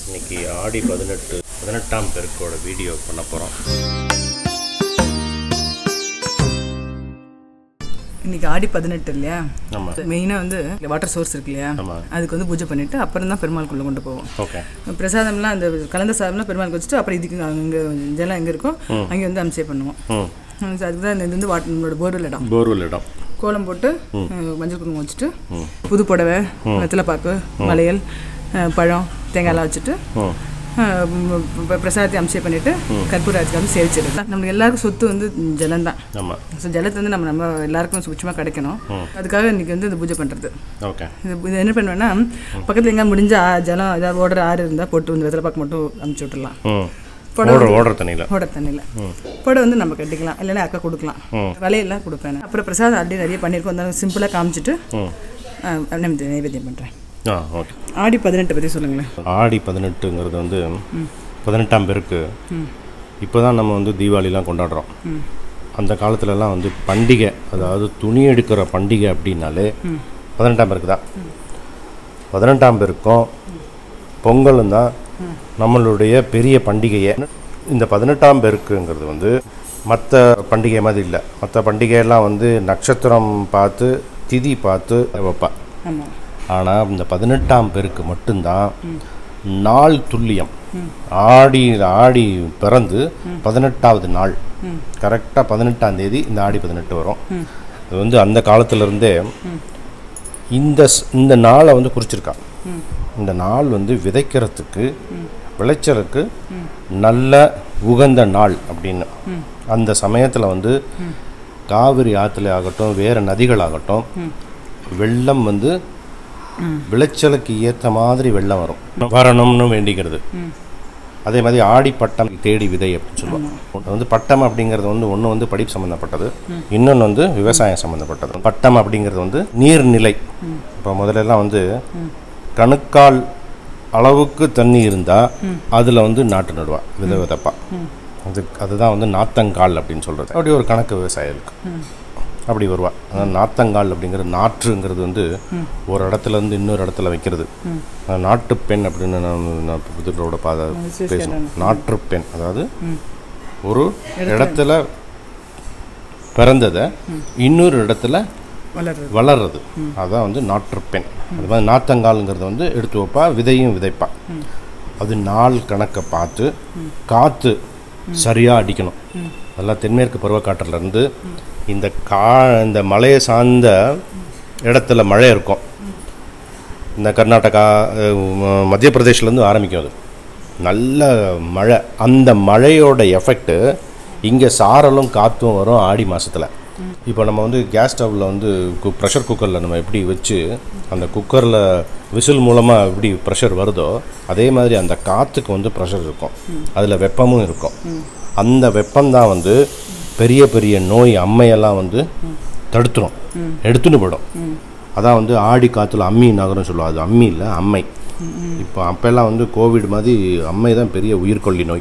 இன்னைக்கு ஆடி பதினெட்டு பதினெட்டாம் பெருக்கோட வீடியோ பண்ண போகிறோம் இன்னைக்கு ஆடி பதினெட்டு இல்லையா ஆமாம் மெயினாக வந்து வாட்டர் சோர்ஸ் இருக்கு இல்லையா ஆமாம் அதுக்கு வந்து பூஜை பண்ணிட்டு அப்புறம் தான் பெருமாளுக்குள்ளே கொண்டு போவோம் ஓகே பிரசாதம்லாம் அந்த கலந்த சாதம்லாம் பெருமாளுக்கு வச்சுட்டு அப்புறம் இதுக்கு அங்கே ஜலம் எங்கே இருக்கோ அங்கே வந்து அம்சே பண்ணுவோம் ம் ம், so அதுக்கு தான் இந்த இது வந்து வாட் நம்மளோட போர்வெல் இடம் போர்வெல் இடம் கோலம் போட்டு அஹ், மஞ்சள் குங்குமம் வச்சுட்டு புது புடவை வெத்தலைப்பாக்கு வளையல் அஹ், பழம் தேங்காய்லாம் வச்சுட்டு ம் அஹ், ம், ப- பிரசாதத்தை அம்சே பண்ணிட்டு கற்பூராஜுக்கு வந்து சேவிச்சிடுது நம்மளுக்கு எல்லாருக்கும் சொத்து வந்து ஜலம் தான் ஆமாம் ஸோ ஜலத்தை வந்து நம்ம நம்ம எல்லாருக்கும் சுபிச்சமாக கிடைக்கணும் அதுக்காக இன்னைக்கு வந்து இந்த பூஜை பண்ணுறது ஓகே இது இது என்ன பண்ணுவேன்னா பக்கத்தில் எங்கே முடிஞ்ச ஆ- ஜலம் ஏதாவது ஓடுற ஆறு இருந்தால் போட்டு வந்து வெத்தலை பாக்கு மட்டும் அமுச்சு விட்டுடலாம் ம் புடவை ஓடுற ஓடுற தண்ணியில் ஓட தண்ணியில் புடவை வந்து நம்ம கட்டிக்கலாம் இல்லைன்னா அக்கா கொடுக்கலாம் வலையெல்லாம் கொடுப்பேன் அப்புறம் பிரசாதம் ஆல்ரெடி நிறைய பண்ணியிருக்கோம் இருந்தாலும் சிம்பிளாக காமிச்சிட்டு ம் ஆ, நம்ம நைவேத்தியம் பண்ணுறேன் ஆ ஓகே ஆடி பதினெட்டு பற்றி சொல்லுங்களேன் ஆடி பதினெட்டுங்கிறது வந்து பதினெட்டாம் பெருக்கு இப்போ தான் நம்ம வந்து தீபாவளிலாம் கொண்டாடுறோம் அந்த காலத்துலலாம் வந்து பண்டிகை அதாவது துணி எடுக்கிற பண்டிகை அப்படின்னாலே பதினெட்டாம் பெருக்கு தான் பதினெட்டாம் பெருக்கும் பொங்கலும் தான் நம்மளுடைய பெரிய பண்டிகையே இந்த பதினெட்டாம் பெருக்குங்கிறது வந்து மற்ற பண்டிகை மாதிரி இல்லை மற்ற பண்டிகையெல்லாம் வந்து நட்சத்திரம் பார்த்து திதி பார்த்து வைப்பா ஆமாம் ஆனால் இந்த பதினெட்டாம் பெருக்கு மட்டும்தான் நாள் துல்லியம் ஆடி ஆடி பிறந்து பதினெட்டாவது நாள் கரெக்டாக பதினெட்டாம் தேதி இந்த ஆடி பதினெட்டு வரும் இது வந்து அந்த காலத்திலிருந்தே இந்த ஸ்- இந்த நாளை வந்து குறிச்சிருக்கான் இந்த நாள் வந்து விதைக்கிறதுக்கு விளைச்சலுக்கு நல்ல உகந்த நாள் அப்படின்னு அந்த சமயத்தில் வந்து காவிரி ஆற்றுல ஆகட்டும் வேறு நதிகள் ஆகட்டும் வெள்ளம் வந்து விளைச்சலுக்கு ஏற்ற மாதிரி வெள்ளம் வரும் வரணும்னு வேண்டிக்கிறது அதே மாதிரி ஆடி பட்டம் தேடி விதை அப்படின்னு சொல்லுவாங்க அது வந்து பட்டம் அப்படிங்கிறது வந்து ஒன்று வந்து படிப்பு சம்மந்தப்பட்டது இன்னொன்று வந்து விவசாயம் சம்மந்தப்பட்டது பட்டம் அப்படிங்கிறது வந்து நீர்நிலை இப்போ முதல்லலாம் வந்து கணுக்கால் அளவுக்கு தண்ணி இருந்தால் அதில் வந்து நாட்டு நடுவா வித விதப்பா அது அதுதான் வந்து நாத்தங்கால் அப்படின்னு சொல்கிறது அப்படி ஒரு கணக்கு விவசாயம் இருக்கு அப்படி வருவா அதாவது நாத்தங்கால் அப்படிங்கிறது நாற்றுங்கிறது வந்து ஒரு இடத்துல இருந்து இன்னொரு இடத்துல வைக்கிறது அஹ் நாட்டுப் பெண் அப்படின்னு நான் நான் புதுகளோட பாத பேசணும் நாற்றுப் பெண் அதாவது ஒரு இடத்துல பிறந்ததை இன்னொரு இடத்துல வளர்றது வளர்றது அதான் வந்து நாற்றுப் பெண் அது மாதிரி நாத்தங்கால்ங்கிறது வந்து எடுத்து வைப்பா விதையும் விதைப்பா அது நாள் கணக்கை பார்த்து காற்று சரியாக அடிக்கணும் அதெல்லாம் தென்மேற்கு பருவக்காற்றுல இருந்து இந்த கா இந்த மலையை சார்ந்த இடத்துல மழை இருக்கும் இந்த கர்நாடகா அஹ், ம- மத்திய பிரதேஷ்லேருந்து ஆரம்பிக்கும் அது நல்ல மழை அந்த மழையோட எஃபெக்ட்டு இங்கே சாரலும் காற்றும் வரும் ஆடி மாதத்தில் இப்போ நம்ம வந்து கேஸ் ஸ்டவ்வில் வந்து கு ப்ரெஷர் குக்கரில் நம்ம எப்படி வச்சு அந்த குக்கரில் விசில் மூலமாக எப்படி ப்ரெஷர் வருதோ அதே மாதிரி அந்த காற்றுக்கு வந்து ப்ரெஷர் இருக்கும் அதில் வெப்பமும் இருக்கும் அந்த வெப்பம்தான் வந்து பெரிய பெரிய நோய் அம்மையெல்லாம் வந்து தடுத்துரும் எடுத்துன்னு போயிடும் அதான் வந்து ஆடி காற்றுல அம்மி நகரம் சொல்லுவாங்க அது அம்மி இல்லை அம்மை இப்போ அப்போல்லாம் வந்து கோவிட் மாதிரி அம்மை தான் பெரிய உயிர்கொல்லி நோய்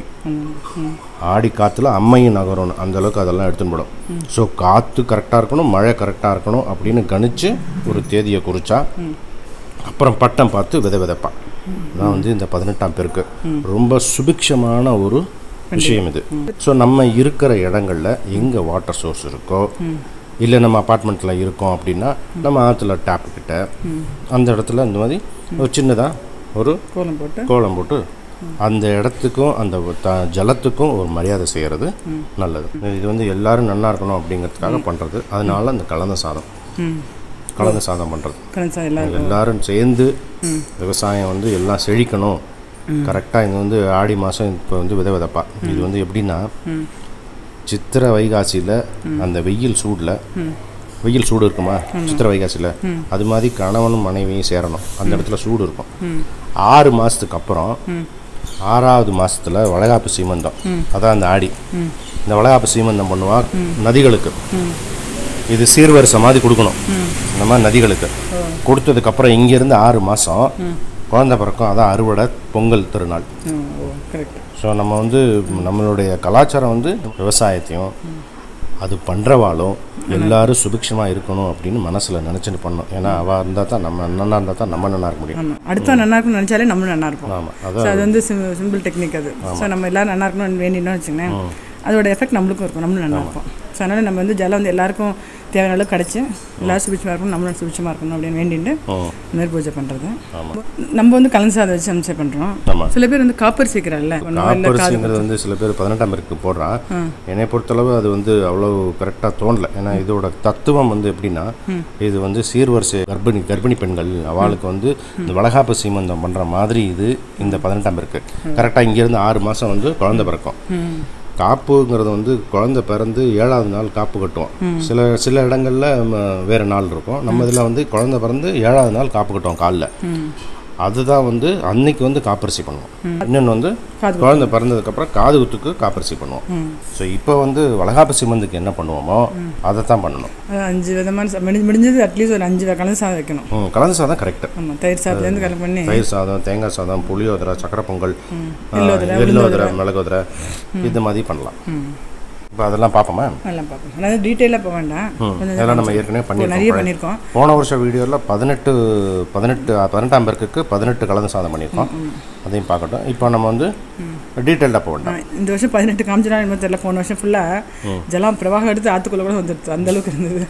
ஆடி காற்றுல அம்மையும் நகரும் அந்த அளவுக்கு அதெல்லாம் எடுத்துன்னு போடும் ஸோ காற்று கரெக்டாக இருக்கணும் மழை கரெக்டாக இருக்கணும் அப்படின்னு கணிச்சு ஒரு தேதியை குறிச்சா அப்புறம் பட்டம் பார்த்து விதை விதைப்பான் அதான் வந்து இந்த பதினெட்டாம் பேருக்கு ரொம்ப சுபிக்ஷமான ஒரு விஷயம் இது ஸோ நம்ம இருக்கிற இடங்கள்ல எங்கே வாட்டர் சோர்ஸ் இருக்கோ இல்லை நம்ம அப்பார்ட்மெண்ட்டில் இருக்கோம் அப்படின்னா நம்ம ஆற்றுல டேப் கிட்ட அந்த இடத்துல இந்த மாதிரி ஒரு சின்னதாக ஒரு கோலம் போட்டு கோலம் போட்டு அந்த இடத்துக்கும் அந்த த ஜலத்துக்கும் ஒரு மரியாதை செய்கிறது நல்லது இது வந்து எல்லாரும் நல்லா இருக்கணும் அப்படிங்கிறதுக்காக பண்ணுறது அதனால அந்த கலந்த சாதம் ம் கலந்த சாதம் பண்ணுறது கரன்சா எல்லாம் எல்லாரும் சேர்ந்து விவசாயம் வந்து எல்லாம் செழிக்கணும் கரெக்டாக இது வந்து ஆடி மாதம் இப்போ வந்து வித விதப்பா இது வந்து எப்படின்னா சித்திரை வைகாசியில் அந்த வெயில் சூடில் வெயில் சூடு இருக்குமா சித்திரை வைகாசியில் அது மாதிரி கணவனும் மனைவியும் சேரணும் அந்த இடத்துல சூடு இருக்கும் ஆறு மாதத்துக்கு அப்புறம் ஆறாவது மாதத்தில் வளகாப்பு சீமந்தம் அதான் அந்த ஆடி இந்த வளகாப்பு சீமந்தம் பண்ணுவா நதிகளுக்கு இது சீர்வரிசை மாதிரி கொடுக்கணும் இந்த மாதிரி நதிகளுக்கு கொடுத்ததுக்கப்புறம் இங்கேருந்து ஆறு மாதம் குழந்தை பிறக்கும் அதான் அறுவடை பொங்கல் திருநாள் ஓ கரெக்ட் ஸோ நம்ம வந்து நம்மளுடைய கலாச்சாரம் வந்து விவசாயத்தையும் அது பண்ணுறவாளும் எல்லாரும் சுபிக்ஷமாக இருக்கணும் அப்படின்னு மனசில் நினச்சிட்டு பண்ணணும் ஏன்னா அவள் இருந்தால் தான் நம்ம நல்லா இருந்தால் தான் நம்ம நல்லா இருக்க முடியும் ஆமாம் அடுத்த நல்லா இருக்கும்னு நினச்சாலே நம்மளும் நல்லா இருப்போம் ஆமாம் ஸோ அதான் அது வந்து சிம்பிள் டெக்னிக் அது ஸோ நம்ம எல்லாரும் நல்லா இருக்கணும்னு வேண்டினோம் வச்சுக்கோங்களேன் அதோட எஃபெக்ட் நம்மளுக்கும் இருக்கும் நம்மளும் நல்லா இருப்போம் ஸோ அதனால் நம்ம வந்து ஜலம் வந்து எல்லாருக்கும் தேவையான அளவுக்கு கிடச்சி எல்லாரும் சுபிச்சமாக இருக்கணும் நம்மளும் சுபிச்சமாக இருக்கணும் அப்படின்னு வேண்டிட்டு ம் இந்த மாதிரி பூஜை பண்ணுறது ஆமாம் நம்ம வந்து கலந்து சாதம் வச்சு அம்சம் பண்ணுறோம் ஆமாம் சில பேர் வந்து காப்பர் சேர்க்குறாள்ல காப்பரிசிங்கிறது வந்து சில பேர் பதினெட்டாம் பேருக்கு போடுறான் என்னை பொறுத்தளவு அது வந்து அவ்வளோ கரெக்டாக தோணல ஏன்னா இதோட தத்துவம் வந்து எப்படின்னா இது வந்து சீர்வரிசை கர்ப்பிணி கர்ப்பிணி பெண்கள் அவளுக்கு வந்து இந்த வளகாப்பு சீமந்தம் பண்ணுற மாதிரி இது இந்த பதினெட்டாம் பேருக்கு கரெக்டாக இங்கேருந்து ஆறு மாதம் வந்து குழந்தை பிறக்கும் காப்புங்கிறது வந்து குழந்தை பிறந்து ஏழாவது நாள் காப்பு கட்டுவோம் சில சில இடங்களில் வேறு நாள் இருக்கும் நம்ம இதில் வந்து குழந்தை பிறந்து ஏழாவது நாள் காப்பு கட்டுவோம் காலில் அதுதான் வந்து அன்னைக்கு வந்து காப்பரிசி பண்ணுவோம் இன்னொன்று வந்து காது குழந்தை பிறந்ததுக்கப்புறம் காது குத்துக்கு காப்பரிசி பண்ணுவோம் ஸோ இப்போ வந்து வளகாப்பு சிமந்துக்கு என்ன பண்ணுவோமோ அதை தான் பண்ணணும் அஞ்சு விதமான சா- முடிஞ்சு முடிஞ்சது அட்லீஸ்ட் ஒரு அஞ்சு கலந்து சாதம் வைக்கணும் ம், கலந்து சாதம் கரெக்டு ஆமாம் தயிர் சாதத்துலேருந்து கலந்து பண்ணி தயிர் சாதம் தேங்காய் சாதம் புளியோதரை சக்கரை பொங்கல் எள்ளோதரை, எல்லோதரை மிளகோதரை இது மாதிரி பண்ணலாம் இப்போ அதெல்லாம் பார்ப்போமா நல்லா பார்ப்போம் அதாவது டீட்டெயிலாக போக வேண்டாம் ம், கொஞ்சம் இதெல்லாம் நம்ம ஏற்கனவே இப்போ நிறைய பண்ணியிருக்கோம் பண்ணியிருக்கோம் போன வருஷம் வீடியோவில் பதினெட்டு பதினெட்டு பதினெட்டாம் பேருக்கு பதினெட்டு கலந்து சாதம் பண்ணியிருக்கோம் அதையும் பார்க்கட்டும் இப்போ நம்ம வந்து டீட்டெயில்டாக போக வேண்டாம் ஆ, இந்த வருஷம் பதினெட்டு காமிச்சனா என்னமோ தெரியல போன வருஷம் ஃபுல்லாக ஜலம் பிரவாகம் எடுத்து ஆற்றுக்குள்ளே கூட வந்துடுது அந்த அளவுக்கு இருந்தது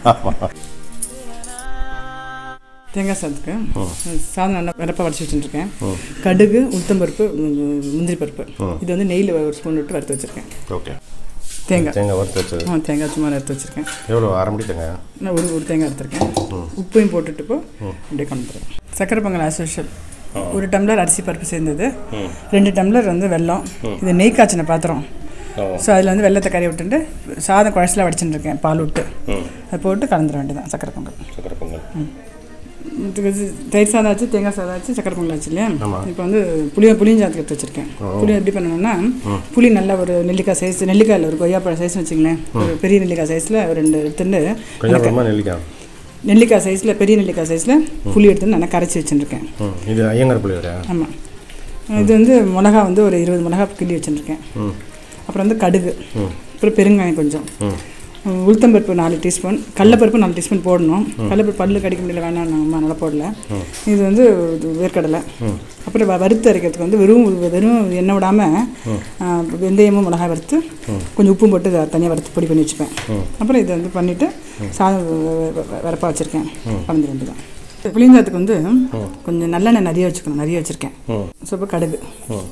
தேங்காய் சாதத்துக்கு சாதம் நல்லா விரப்ப வடிச்சு வச்சுருக்கேன் கடுகு உளுத்தம்பருப்பு உம், முந்திரி பருப்பு இது வந்து நெய்யில் ஒரு ஸ்பூன் விட்டு வறுத்து வச்சுருக்கேன் ஓகே தேங்காய் தேங்காய் வறுத்து வச்சது ஆ தேங்காய் சும்மா எடுத்து வச்சுருக்கேன் எவ்வளோ அரை மணி தேங்காய் நான் ஒரு ஒரு தேங்காய் எடுத்திருக்கேன் உப்பையும் போட்டுட்டு இப்போ அப்படியே கொண்டுறேன் சக்கரை பொங்கல் ஆஸ் யூஷுவல் ஒரு டம்ளர் அரிசி பருப்பு சேர்ந்தது ரெண்டு டம்ளர் வந்து வெல்லம் இது நெய் காய்ச்சின பாத்திரம் ஸோ அதில் வந்து வெள்ளத்தை கறி விட்டுட்டு சாதம் குழச்சில் வடிச்சுட்டு இருக்கேன் பால் விட்டு அதை போட்டு கலந்துட வேண்டியதான் சக்கரை பொங்கல் சக்கரை பொங்கல் இதுக்கு இது தயிர் சாதம் ஆச்சு தேங்காய் சாதம் ஆச்சு சக்கரை பொங்கல் ஆச்சு இல்லையா ஆமாம். இப்போ வந்து புளிய புளியஞ்சாத்துக்கு எடுத்து வச்சிருக்கேன் புளி எப்படி பண்ணணும்னா புளி நல்ல ஒரு நெல்லிக்காய் சைஸ் நெல்லிக்காயில் ஒரு கொய்யாப்பழம் சைஸ் வச்சுங்களேன் ஒரு பெரிய நெல்லிக்காய் சைஸில் ஒரு ரெண்டு எடுத்துட்டு கொஞ்சம் கொஞ்சமாக நெல்லிக்காய் நெல்லிக்காய் சைஸில் பெரிய நெல்லிக்காய் சைஸில் புளி எடுத்து நல்லா கரைச்சி வச்சுருக்கேன் ம் இது ஐயங்கார் புளியோரையா ஆமாம் இது வந்து மிளகா வந்து ஒரு இருபது மிளகா கிள்ளி வச்சுருக்கேன் ம் அப்புறம் வந்து கடுகு ம் அப்புறம் பெருங்காயம் கொஞ்சம் ம் உளுத்தம்பருப்பு நாலு டீஸ்பூன் கடலப்பருப்பு நாலு டீஸ்பூன் போடணும் கடலப்பருப்பு பல்லு கடிக்க முடியல வேணாம் அம்மா நல்லா போடல இது வந்து இது வேர்க்கடலை அப்புறம் வ- வறுத்து அரைக்கிறதுக்கு வந்து வெறும் வெறும் எண்ணெய் விடாமல் வெந்தயமும் மிளகாய் வறுத்து கொஞ்சம் உப்பும் போட்டு தனியாக வறுத்து பொடி பண்ணி வச்சுப்பேன் அப்புறம் இதை வந்து பண்ணிவிட்டு சாதம் வரப்பாக வச்சுருக்கேன் கலந்து ரெண்டு தான் புளியஞ்சாத்துக்கு வந்து கொஞ்சம் நல்லெண்ணெய் நிறைய வச்சுக்கணும் நிறைய வச்சுருக்கேன் ம் ஸோ இப்போ கடுகு ம்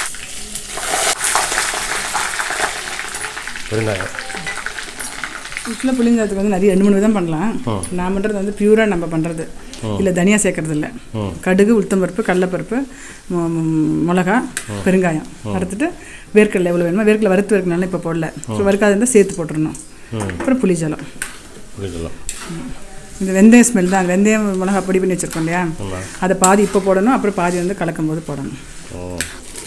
பெருங்காயம் ஆக்சுவலாக புளிஞ்சாத்துக்கு வந்து நிறைய ரெண்டு மூணு விதம் பண்ணலாம் நான் பண்ணுறது வந்து பியூராக நம்ம பண்ணுறது இல்லை தனியாக சேர்க்கறது இல்லை கடுகு உளுத்தம்பருப்பு கடலைப்பருப்பு மு- மு- மிளகா பெருங்காயம் வறுத்துட்டு வேர்க்கடலை எவ்வளோ வேணுமோ வேர்க்கடலை வறுத்து வைக்கணும்னா இப்போ போடல ஸோ வறுக்காத இருந்தால் சேர்த்து போட்டுடணும் அப்புறம் புளி ஜலம் புளிக்கலாம் இந்த வெந்தயம் ஸ்மெல் தான் அந்த வெந்தயம் மிளகா பொடி பண்ணி வச்சுருக்கோம் இல்லையா அதை பாதி இப்போ போடணும் அப்புறம் பாதி வந்து கலக்கும் போது போடணும் ஓ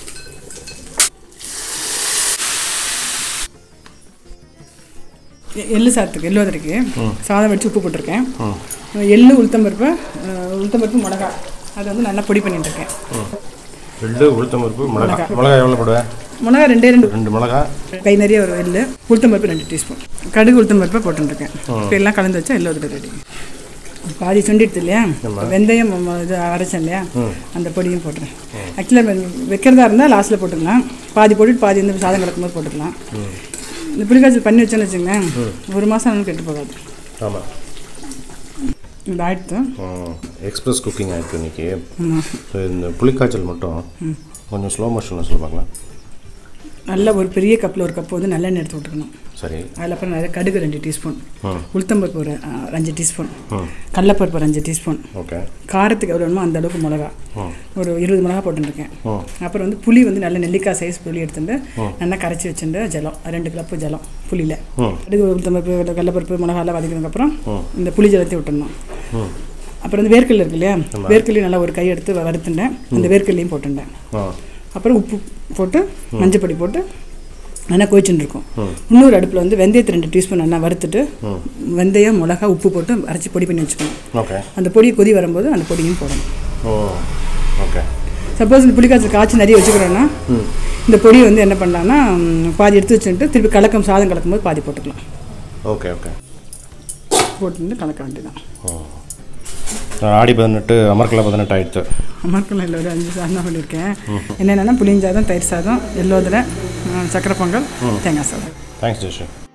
எ- எள்ளு சாதத்துக்கு எள்ளோதரைக்கு சாதம் வச்சு உப்பு போட்டிருக்கேன் எள்ளு உளுத்தம்பருப்பு அஹ், உளுத்தம்பருப்பு மிளகா அதை வந்து நல்லா பொடி பண்ணிட்டு இருக்கேன் எள்ளு உளுத்தம்பருப்பு மிளகா மிளகா எவ்வளோ போடுவேன் மிளகா ரெண்டே ரெண்டு ரெண்டு மிளகா கை நிறைய ஒரு எள்ளு உளுத்தம்பருப்பு ரெண்டு டீஸ்பூன் கடுகு உளுத்தம்பருப்பு போட்டுருக்கேன் இப்போ எல்லாம் கலந்து வச்சா எல்லோதரை ரெடி பாதி சுண்டிடுது இல்லையா வெந்தயம் ம- இது அரைச்சேன் இல்லையா அந்த பொடியும் போட்டுறேன் ஆக்சுவலாக வைக்கிறதா இருந்தால் லாஸ்ட்டில் போட்டுக்கலாம் பாதி போட்டுட்டு பாதி வந்து சாதம் கிடக்கும்போது போட்டுக்கலாம் இந்த புளிக்காய்ச்சல் பண்ணி வச்சேன்னு வச்சுங்களேன் ஒரு மாதம் ஆனாலும் கெட்டு போகாது ஆமாம் இது ஆயிடுத்து எக்ஸ்பிரஸ் குக்கிங் ஆயிருக்கு இன்னைக்கு ஆமாம் ஸோ இந்த புளிக்காய்ச்சல் மட்டும் கொஞ்சம் ஸ்லோ மோஷனில் சொல்ல பார்க்கலாம் நல்ல ஒரு பெரிய கப்பில் ஒரு கப் வந்து நல்லெண்ணெய் எடுத்து விட்டுக்கணும் சரி அதில் அப்புறம் நிறைய கடுகு ரெண்டு டீஸ்பூன் ம் உளுத்தம்பருப்பு ஒரு அஹ், ஒரு அஞ்சு டீஸ்பூன் ம் கடலப்பருப்பு ஒரு அஞ்சு டீஸ்பூன் ஓகே காரத்துக்கு எவ்வளோ வேணுமோ அந்த அளவுக்கு மிளகா ம் ஒரு இருபது மிளகா போட்டுருக்கேன் ம் அப்புறம் வந்து புளி வந்து நல்ல நெல்லிக்காய் சைஸ் புளி எடுத்துட்டு நல்லா கரைச்சி வச்சுட்டு ஜலம் ரெண்டு கப்பு ஜலம் புளியில் ம் கடுகு உளுத்தம்பருப்பு கடலப்பருப்பு மிளகாலாம் வதக்கினதுக்கப்புறம் ம். இந்த புளி ஜலத்தை விட்டுடணும் ம் அப்புறம் வந்து வேர்க்கடலை இருக்கு இல்லையா வேர்க்கடலையும் நல்லா ஒரு கை எடுத்து வறுத்துட்டேன் இந்த வேர்க்கடலையும் போட்டுட்டேன் ஆ அப்புறம் உப்பு போட்டு மஞ்சப்பொடி போட்டு நல்லா கொதிச்சுட்டு இருக்கும் இன்னொரு அடுப்பில் வந்து வெந்தயத்தை ரெண்டு டீஸ்பூன் நல்லா வறுத்துட்டு வெந்தயம் மிளகா உப்பு போட்டு அரைச்சி பொடி பண்ணி வச்சுக்கணும் ஓகே அந்த பொடி கொதி வரும்போது அந்த பொடியும் போடணும் ஓ ஓகே சப்போஸ் இந்த புளிக்காய்ச்சல் காய்ச்சி நிறைய வச்சுக்கிறோன்னா இந்த பொடி வந்து என்ன பண்ணலாம்னா ம், பாதி எடுத்து வச்சுட்டு திருப்பி கலக்கம் சாதம் கலக்கும் போது பாதி போட்டுக்கலாம் ஓகே ஓகே போட்டு கலக்க வேண்டியதான் ஆடி பதினெட்டு அமர்கலா பதினெட்டு ஆயிடுத்து அமர்க்கலம் இல்லை ஒரு அஞ்சு சாதம் தான் பண்ணியிருக்கேன் என்னென்னா புளிஞ்சாதம் தயிர் சாதம் எல்லோதில் சக்கரை பொங்கல் தேங்காய் சாதம் தேங்க்ஸ் ஜெஷன்